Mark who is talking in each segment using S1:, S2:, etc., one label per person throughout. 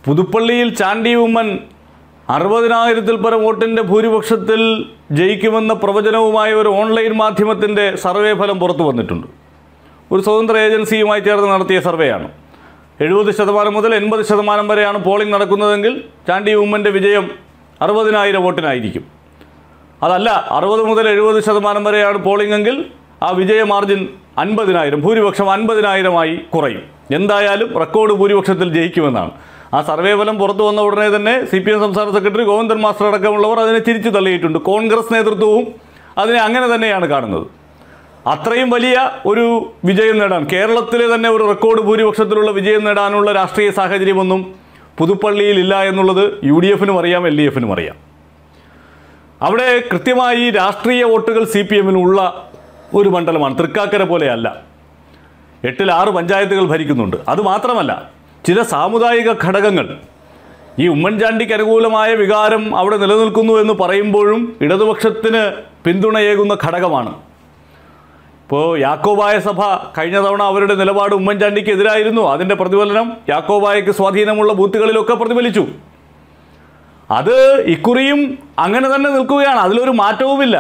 S1: പുതുപ്പള്ളിയിൽ ചാണ്ടി ഉമ്മൻ അറുപതിനായിരത്തിൽ പരം വോട്ടിൻ്റെ ഭൂരിപക്ഷത്തിൽ ജയിക്കുമെന്ന പ്രവചനവുമായ ഒരു ഓൺലൈൻ മാധ്യമത്തിൻ്റെ സർവേ ഫലം പുറത്തു വന്നിട്ടുണ്ട് ഒരു സ്വതന്ത്ര ഏജൻസിയുമായി ചേർന്ന് നടത്തിയ സർവേയാണ് എഴുപത് ശതമാനം മുതൽ എൺപത് ശതമാനം വരെയാണ് പോളിംഗ് നടക്കുന്നതെങ്കിൽ ചാണ്ടി ഉമ്മൻ്റെ വിജയം അറുപതിനായിരം വോട്ടിനായിരിക്കും അതല്ല അറുപത് മുതൽ എഴുപത് ശതമാനം വരെയാണ് പോളിംഗ് എങ്കിൽ ആ വിജയ മാർജിൻ അൻപതിനായിരം ഭൂരിപക്ഷം അൻപതിനായിരമായി കുറയും എന്തായാലും റെക്കോർഡ് ഭൂരിപക്ഷത്തിൽ ജയിക്കുമെന്നാണ് ആ സർവേ ഫലം പുറത്തു വന്ന ഉടനെ തന്നെ സി പി എം സംസ്ഥാന സെക്രട്ടറി ഗോവിന്ദൻ മാസ്റ്റർ അടക്കമുള്ളവർ അതിനെ ചിരിച്ചു തള്ളിയിട്ടുണ്ട് കോൺഗ്രസ് നേതൃത്വവും അതിനെ അങ്ങനെ തന്നെയാണ് കാണുന്നത് അത്രയും വലിയ ഒരു വിജയം നേടാൻ കേരളത്തിലെ തന്നെ ഒരു റെക്കോർഡ് ഭൂരിപക്ഷത്തിലുള്ള വിജയം നേടാനുള്ള രാഷ്ട്രീയ സാഹചര്യമൊന്നും പുതുപ്പള്ളിയിൽ ഇല്ല എന്നുള്ളത് യു ഡി എഫിനും അറിയാം എൽ ഡി എഫിനും അറിയാം അവിടെ കൃത്യമായി രാഷ്ട്രീയ വോട്ടുകൾ സി പി എമ്മിനുള്ള ഒരു മണ്ഡലമാണ് തൃക്കാക്കര പോലെയല്ല എട്ടിൽ ആറ് പഞ്ചായത്തുകൾ ഭരിക്കുന്നുണ്ട് അത് മാത്രമല്ല ചില സാമുദായിക ഘടകങ്ങൾ ഈ ഉമ്മൻചാണ്ടിക്ക് അനുകൂലമായ വികാരം അവിടെ നിലനിൽക്കുന്നു എന്ന് പറയുമ്പോഴും ഇടതുപക്ഷത്തിന് പിന്തുണയേകുന്ന ഘടകമാണ് ഇപ്പോൾ യാക്കോബായ സഭ കഴിഞ്ഞ തവണ അവരുടെ നിലപാട് ഉമ്മൻചാണ്ടിക്ക് എതിരായിരുന്നു അതിൻ്റെ പ്രതിഫലനം യാക്കോബായക്ക് സ്വാധീനമുള്ള ബൂത്തുകളിലൊക്കെ പ്രതിഫലിച്ചു അത് ഇക്കുറിയും അങ്ങനെ തന്നെ നിൽക്കുകയാണ് അതിലൊരു മാറ്റവുമില്ല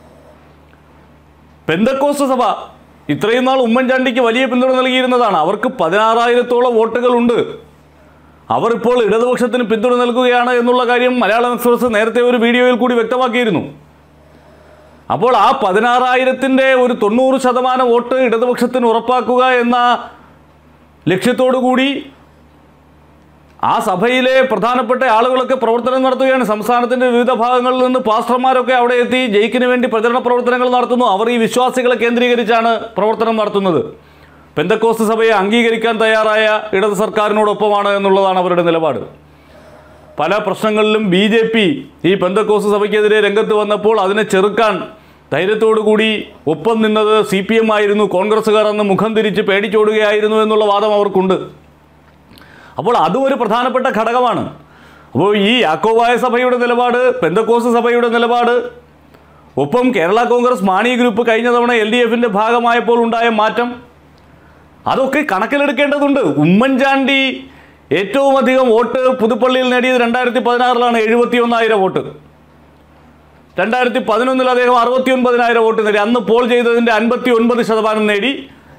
S1: പെന്തക്കോസ് സഭ ഇത്രയും നാൾ ഉമ്മൻചാണ്ടിക്ക് വലിയ പിന്തുണ നൽകിയിരുന്നതാണ് അവർക്ക് പതിനാറായിരത്തോളം വോട്ടുകളുണ്ട് അവർ ഇപ്പോൾ ഇടതുപക്ഷത്തിന് പിന്തുണ നൽകുകയാണ് എന്നുള്ള കാര്യം മലയാളം എക്സ്പ്രസ് നേരത്തെ ഒരു വീഡിയോയിൽ കൂടി വ്യക്തമാക്കിയിരുന്നു അപ്പോൾ ആ പതിനാറായിരത്തിൻ്റെ ഒരു തൊണ്ണൂറ് ശതമാനം വോട്ട് ഇടതുപക്ഷത്തിന് ഉറപ്പാക്കുക എന്ന ലക്ഷ്യത്തോടു കൂടി ആ സഭയിലെ പ്രധാനപ്പെട്ട ആളുകളൊക്കെ പ്രവർത്തനം നടത്തുകയാണ് സംസ്ഥാനത്തിന്റെ വിവിധ ഭാഗങ്ങളിൽ നിന്ന് പാസ്റ്റർമാരൊക്കെ അവിടെ എത്തി ജയിക്കിന് വേണ്ടി പ്രചരണ പ്രവർത്തനങ്ങൾ നടത്തുന്നു അവർ ഈ വിശ്വാസികളെ കേന്ദ്രീകരിച്ചാണ് പ്രവർത്തനം നടത്തുന്നത് പെന്തക്കോസ്ത് സഭയെ അംഗീകരിക്കാൻ തയ്യാറായ ഇടത് സർക്കാരിനോടൊപ്പമാണ് എന്നുള്ളതാണ് അവരുടെ നിലപാട് പല പ്രശ്നങ്ങളിലും ബി ജെ പി ഈ പെന്തക്കോസ് സഭയ്ക്കെതിരെ രംഗത്ത് വന്നപ്പോൾ അതിനെ ചെറുക്കാൻ ധൈര്യത്തോടു കൂടി ഒപ്പം നിന്നത് സി പി എം ആയിരുന്നു കോൺഗ്രസ്സുകാർ അന്ന് മുഖം തിരിച്ച് പേടിച്ചോടുകയായിരുന്നു എന്നുള്ള വാദം അവർക്കുണ്ട് അപ്പോൾ അതും ഒരു പ്രധാനപ്പെട്ട ഘടകമാണ് അപ്പോൾ ഈ യാക്കോബായ സഭയുടെ നിലപാട് പെന്തക്കോസ് സഭയുടെ നിലപാട് ഒപ്പം കേരള കോൺഗ്രസ് മാണി ഗ്രൂപ്പ് കഴിഞ്ഞ തവണ എൽ ഡി എഫിൻ്റെ ഭാഗമായപ്പോൾ ഉണ്ടായ മാറ്റം അതൊക്കെ കണക്കിലെടുക്കേണ്ടതുണ്ട് ഉമ്മൻചാണ്ടി ഏറ്റവും അധികം വോട്ട് പുതുപ്പള്ളിയിൽ നേടിയത് രണ്ടായിരത്തി പതിനാറിലാണ് എഴുപത്തി ഒന്നായിരം വോട്ട് രണ്ടായിരത്തി പതിനൊന്നിൽ അദ്ദേഹം അറുപത്തി ഒൻപതിനായിരം വോട്ട് നേടി അന്ന് പോൾ ചെയ്തതിൻ്റെ അൻപത്തി ഒൻപത് ശതമാനം നേടി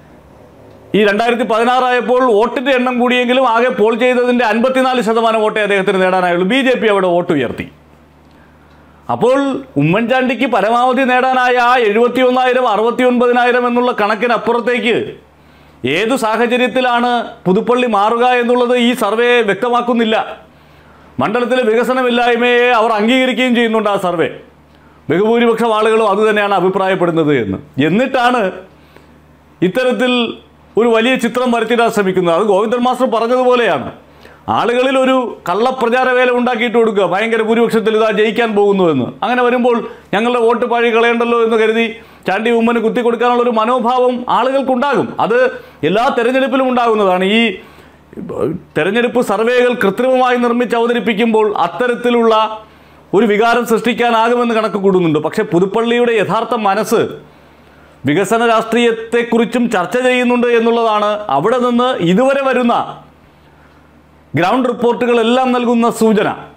S1: ഈ രണ്ടായിരത്തി പതിനാറായപ്പോൾ വോട്ടിന്റെ എണ്ണം കൂടിയെങ്കിലും ആകെ പോൾ ചെയ്തതിന്റെ അൻപത്തിനാല് ശതമാനം വോട്ടേ അദ്ദേഹത്തിന് നേടാനായുള്ളൂ ബി ജെ പി അവിടെ വോട്ട് ഉയർത്തി അപ്പോൾ ഉമ്മൻചാണ്ടിക്ക് പരമാവധി നേടാനായ ആ എഴുപത്തി ഒന്നായിരം അറുപത്തി ഒൻപതിനായിരം എന്നുള്ള കണക്കിനപ്പുറത്തേക്ക് ഏതു സാഹചര്യത്തിലാണ് പുതുപ്പള്ളി മാറുക എന്നുള്ളത് ഈ സർവേ വ്യക്തമാക്കുന്നില്ല മണ്ഡലത്തിലെ വികസനമില്ലായ്മയെ അവർ അംഗീകരിക്കുകയും ചെയ്യുന്നുണ്ട് ആ സർവേ ബഹുഭൂരിപക്ഷം ആളുകളും അതുതന്നെയാണ് അഭിപ്രായപ്പെടുന്നത് എന്ന് എന്നിട്ടാണ് ഇത്തരത്തിൽ ഒരു വലിയ ചിത്രം വരച്ചിടാൻ ശ്രമിക്കുന്നത് അത് ഗോവിന്ദൻ മാസ്റ്റർ പറഞ്ഞതുപോലെയാണ് ആളുകളിൽ ഒരു കള്ളപ്രചാരവേല ഉണ്ടാക്കിയിട്ട് കൊടുക്കുക ഭയങ്കര ഭൂരിപക്ഷത്തിൽ ഇതാ ജയിക്കാൻ പോകുന്നു എന്ന് അങ്ങനെ വരുമ്പോൾ ഞങ്ങളുടെ വോട്ട് പാഴി കളയണ്ടല്ലോ എന്ന് കരുതി ചാണ്ടി ഉമ്മന് കുത്തി കൊടുക്കാനുള്ള ഒരു മനോഭാവം ആളുകൾക്കുണ്ടാകും അത് എല്ലാ തെരഞ്ഞെടുപ്പിലും ഉണ്ടാകുന്നതാണ് ഈ തെരഞ്ഞെടുപ്പ് സർവേകൾ കൃത്രിമമായി നിർമ്മിച്ച് അവതരിപ്പിക്കുമ്പോൾ അത്തരത്തിലുള്ള ഒരു വികാരം സൃഷ്ടിക്കാനാകുമെന്ന് കണക്ക് കൂടുന്നുണ്ട് പക്ഷേ പുതുപ്പള്ളിയുടെ യഥാർത്ഥ മനസ്സ് വികസന രാഷ്ട്രീയത്തെക്കുറിച്ചും ചർച്ച ചെയ്യുന്നുണ്ട് എന്നുള്ളതാണ് അവിടെ നിന്ന് ഇതുവരെ വരുന്ന ഗ്രൗണ്ട് റിപ്പോർട്ടുകളെല്ലാം നൽകുന്ന സൂചന